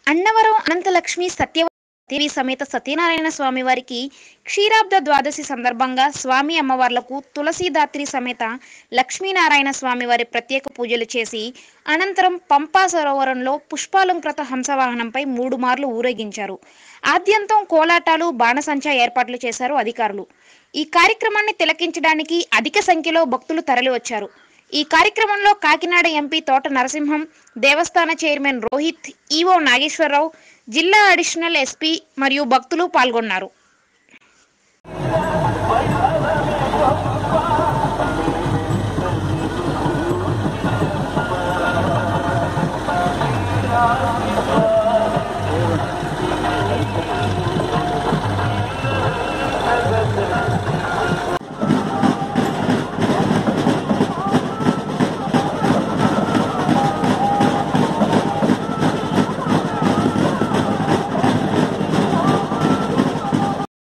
అన్నవరం అనంతలక్ష్మి సత్యవతి దేవి సమేత సత్యనారాయణ స్వామి వారికి క్షీరాబ్ద ద్వాదశి సందర్భంగా స్వామి అమ్మవార్లకు తులసీదాత్రి సమేత లక్ష్మీనారాయణ స్వామి వారి ప్రత్యేక పూజలు చేసి అనంతరం పంపా సరోవరంలో పుష్పాలంకృత హంసవాహనంపై మూడు మార్లు ఊరేగించారు ఆద్యంతం కోలాటాలు బాణసంచా ఏర్పాట్లు చేశారు అధికారులు ఈ కార్యక్రమాన్ని తిలకించడానికి అధిక సంఖ్యలో భక్తులు తరలివచ్చారు ఈ కార్యక్రమంలో కాకినాడ ఎంపీ తోట నరసింహం దేవస్థాన చైర్మన్ రోహిత్ ఈవో నాగేశ్వరరావు జిల్లా అడిషనల్ ఎస్పీ మరియు భక్తులు పాల్గొన్నారు